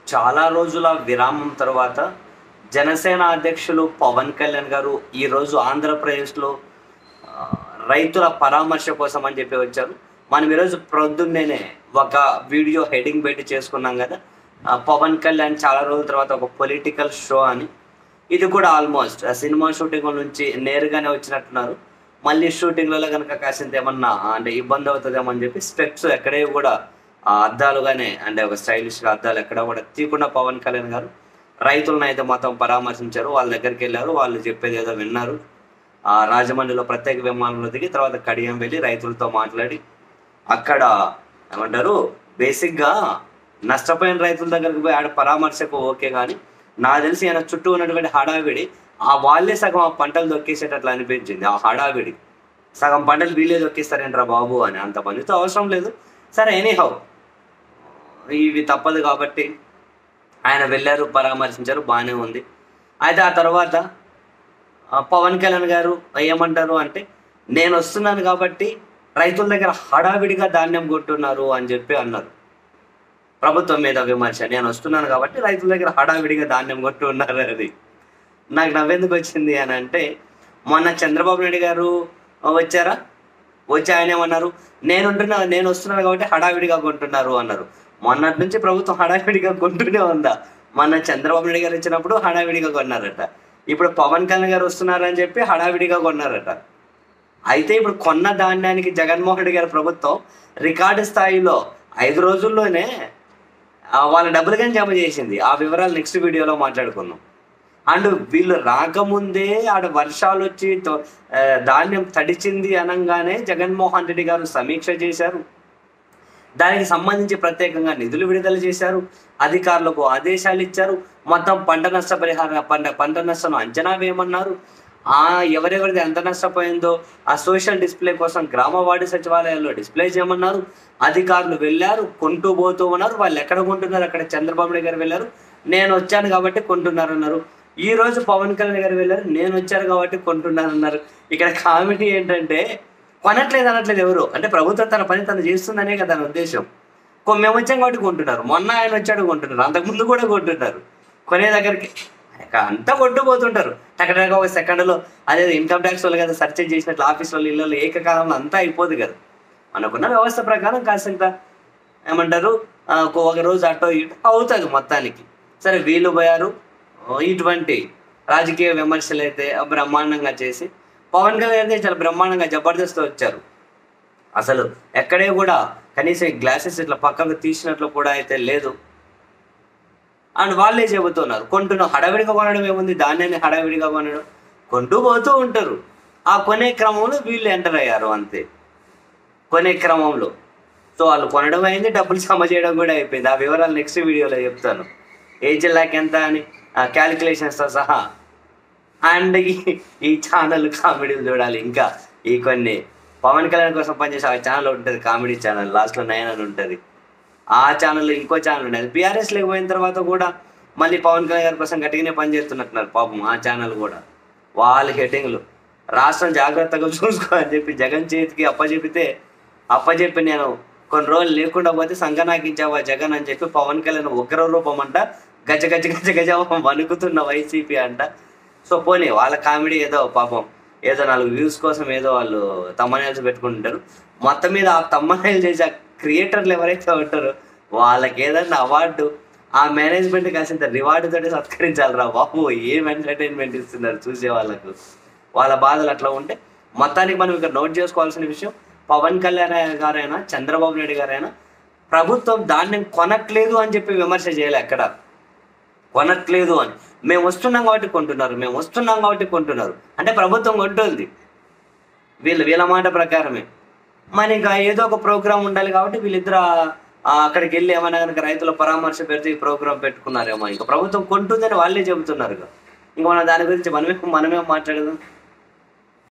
చాలా రోజుల విరామం తర్వాత జనసేన అధ్యక్షులు పవన్ కళ్యాణ్ గారు ఈరోజు ఆంధ్రప్రదేశ్లో ఆ, రైతుల పరామర్శ కోసం అని చెప్పి వచ్చారు మనం ఈరోజు ప్రొద్దున్నేనే ఒక వీడియో హెడింగ్ పెట్టి చేసుకున్నాం కదా ఆ, పవన్ కళ్యాణ్ చాలా రోజుల తర్వాత ఒక పొలిటికల్ షో అని ఇది కూడా ఆల్మోస్ట్ ఆ సినిమా షూటింగ్ నుంచి నేరుగానే వచ్చినట్టున్నారు మళ్ళీ షూటింగ్లలో కనుక కాసింత ఏమన్నా అంటే ఇబ్బంది అవుతుందేమో అని చెప్పి స్పెక్స్ ఎక్కడే కూడా ఆ అద్దాలుగానే అంటే ఒక స్టైలిష్గా అద్దాలు ఎక్కడ కూడా తీయకుండా పవన్ కళ్యాణ్ గారు రైతులను అయితే మొత్తం పరామర్శించారు వాళ్ళ దగ్గరికి వెళ్ళారు వాళ్ళు చెప్పేది ఏదో విన్నారు ఆ రాజమండ్రిలో ప్రత్యేక విమానంలో దిగి తర్వాత కడియం వెళ్ళి రైతులతో మాట్లాడి అక్కడ ఏమంటారు బేసిక్గా నష్టపోయిన రైతుల దగ్గరికి పోయి ఆడ పరామర్శకు ఓకే కానీ నాకు తెలిసి ఆయన చుట్టూ ఉన్నటువంటి హడావిడి ఆ వాళ్ళే సగం ఆ పంటలు దొక్కేసేటట్లు అనిపించింది ఆ హడావిడి సగం పంటలు వీళ్ళే దొక్కిస్తారేంట్రా బాబు అని అంత మందితో అవసరం లేదు సరే ఎనీహౌ ఇవి తప్పదు కాబట్టి ఆయన వెళ్ళారు పరామర్శించారు బాగానే ఉంది అయితే ఆ తర్వాత ఆ, పవన్ కళ్యాణ్ గారు ఏమంటారు అంటే నేను వస్తున్నాను కాబట్టి రైతుల దగ్గర హడావిడిగా ధాన్యం కొంటున్నారు అని చెప్పి అన్నారు ప్రభుత్వం మీద విమర్శ నేను వస్తున్నాను కాబట్టి రైతుల దగ్గర హడావిడిగా ధాన్యం కొంటున్నారు అది నాకు నవ్వెందుకు వచ్చింది అని అంటే మొన్న చంద్రబాబు నాయుడు గారు వచ్చారా వచ్చి ఆయన ఏమన్నారు నేను ఉంటున్నా నేను వస్తున్నాను కాబట్టి హడావిడిగా కొంటున్నారు అన్నారు మొన్నటి నుంచి ప్రభుత్వం హడావిడిగా కొంటూనే ఉందా మొన్న చంద్రబాబు నాయుడు గారు వచ్చినప్పుడు హడావిడిగా కొన్నారట ఇప్పుడు పవన్ కళ్యాణ్ గారు వస్తున్నారని చెప్పి హడావిడిగా కొన్నారట అయితే ఇప్పుడు కొన్న ధాన్యానికి జగన్మోహన్ రెడ్డి గారి ప్రభుత్వం రికార్డు స్థాయిలో ఐదు రోజుల్లోనే ఆ, వాళ్ళ డబ్బులు కానీ జమ చేసింది ఆ వివరాలు నెక్స్ట్ వీడియోలో మాట్లాడుకుందాం అండ్ వీళ్ళు రాకముందే ఆడ వర్షాలు వచ్చి తో- ఆ, ధాన్యం తడిచింది అనగానే జగన్మోహన్ రెడ్డి గారు సమీక్ష చేశారు దానికి సంబంధించి ప్రత్యేకంగా నిధులు విడుదల చేశారు అధికారులకు ఆదేశాలు ఇచ్చారు మొత్తం పంట నష్ట పరిహార పంట పంట నష్టం అంచనా వేయమన్నారు ఆ ఎవరెవరిది ఎంత నష్టపోయిందో ఆ సోషల్ డిస్ప్లే కోసం గ్రామ వార్డు సచివాలయాల్లో డిస్ప్లే చేయమన్నారు అధికారులు వెళ్ళారు కొంటూ పోతూ ఉన్నారు వాళ్ళు ఎక్కడ కొంటున్నారు అక్కడ చంద్రబాబు నాయుడు గారు వెళ్ళారు నేను వచ్చాను కాబట్టి కొంటున్నారు అన్నారు ఈ రోజు పవన్ కళ్యాణ్ గారు వెళ్ళారు నేను వచ్చాను కాబట్టి కొంటున్నాను అన్నారు ఇక్కడ కామెడీ ఏంటంటే కొనట్లేదు అనట్లేదు ఎవరు అంటే ప్రభుత్వం తన పని తను చేస్తుందనే కదా దాని ఉద్దేశం కొ- మేము వచ్చాం కాబట్టి కొంటున్నారు మొన్న ఆయన వచ్చాడు కొంటున్నారు అంతకుముందు కూడా కొంటున్నారు కొనే దగ్గరికి ఇక అంతా కొట్టుపోతుంటారు టకటక ఒక సెకండ్లో అదే ఇన్కమ్ ట్యాక్స్ వాళ్ళు కదా సెర్చ్ చేసినట్లు ఆఫీస్ వాళ్ళు ఇళ్ళలో ఏకకాలంలో అంతా అయిపోదు కదా మనకున్న వ్యవస్థ ప్రకారం కాసింత ఏమంటారు ఆ, ఒక- ఒక రోజు అటో ఇటో అవుతుంది మొత్తానికి సరే వీళ్ళు పోయారు ఓ, ఇటువంటి రాజకీయ విమర్శలు అయితే బ్రహ్మాండంగా చేసి పవన్ కళ్యాణ్ అయితే చాలా బ్రహ్మాండంగా జబర్దస్త్ వచ్చారు అసలు ఎక్కడే కూడా కనీసం ఈ గ్లాసెస్ ఇట్లా పక్కకు తీసినట్లు కూడా అయితే లేదు అండ్ వాళ్ళే చెబుతున్నారు కొంటున్నాం హడావిడిగా కొనడం ఏముంది ధాన్యాన్ని హడావిడిగా కొనడం కొంటూ పోతూ ఉంటారు ఆ కొనే క్రమంలో వీళ్ళు ఎంటర్ అయ్యారు అంతే కొనే క్రమంలో సో వాళ్ళు కొనడం అయింది డబ్బులు జమ చేయడం కూడా అయిపోయింది ఆ వివరాలు నెక్స్ట్ వీడియోలో చెప్తాను ఏ జిల్లాకి ఎంత అని ఆ క్యాలిక్యులేషన్స్తో సహా అండ్ ఈ- ఈ ఛానల్ కామెడీలు చూడాలి ఇంకా ఈ కొన్ని పవన్ కళ్యాణ్ కోసం పనిచేసే ఆ ఛానల్ ఉంటుంది కామెడీ ఛానల్ లాస్ట్లో నయన్ అని ఉంటుంది ఆ ఛానల్ ఇంకో ఛానల్ ఉండేది బీఆర్ఎస్ లేకపోయిన తర్వాత కూడా మళ్ళీ పవన్ కళ్యాణ్ గారి కోసం గట్టిగానే పనిచేస్తున్నట్టున్నారు పాపం ఆ ఛానల్ కూడా వాళ్ళ హెడ్డింగ్లు రాష్ట్రం జాగ్రత్తగా చూసుకో అని చెప్పి జగన్ చేతికి అప్పచెపితే అప్పచెప్పి నేను కొన్ని రోజులు లేకుండా పోతే సంగనాకించావా జగన్ అని చెప్పి పవన్ కళ్యాణ్ ఉగ్ర రూపం అంట గజ గజ గజ గజ వణుకుతున్న వైసీపీ అంట సో పోనీ వాళ్ళ కామెడీ ఏదో పాపం ఏదో నాలుగు వ్యూస్ కోసం ఏదో వాళ్ళు తమ్మనేల్స్ పెట్టుకుంటుంటారు మొత్తం మీద ఆ తమ్మనేలు చేసే ఆ క్రియేటర్లు ఎవరైతే ఉంటారో వాళ్ళకి ఏదన్నా అవార్డు ఆ మేనేజ్మెంట్ కాసింత రివార్డు తోటి సత్కరించాలి రా బాబు ఏం ఎంటర్టైన్మెంట్ ఇస్తున్నారు చూసే వాళ్ళకు వాళ్ళ బాధలు అట్లా ఉంటే మొత్తానికి మనం ఇక్కడ నోట్ చేసుకోవాల్సిన విషయం పవన్ కళ్యాణ్ గారైనా చంద్రబాబు నాయుడు గారైనా ప్రభుత్వం ధాన్యం కొనట్లేదు అని చెప్పి విమర్శ చేయలే ఎక్కడ కొనట్లేదు అని మేము వస్తున్నాం కాబట్టి కొంటున్నారు మేము వస్తున్నాం కాబట్టి కొంటున్నారు అంటే ప్రభుత్వం కొంటుంది వీళ్ళు వీళ్ళ మాట ప్రకారమే మరి ఇంకా ఏదో ఒక ప్రోగ్రామ్ ఉండాలి కాబట్టి వీళ్ళిద్దరు ఆ- ఆ అక్కడికి వెళ్ళి ఏమైనా కనుక రైతుల పరామర్శ పెడితే ఈ ప్రోగ్రామ్ పెట్టుకున్నారేమో ఇంకా ప్రభుత్వం కొంటుందని వాళ్ళే చెబుతున్నారు ఇంకా మనం దాని గురించి మనమే మనమే మాట్లాడదాం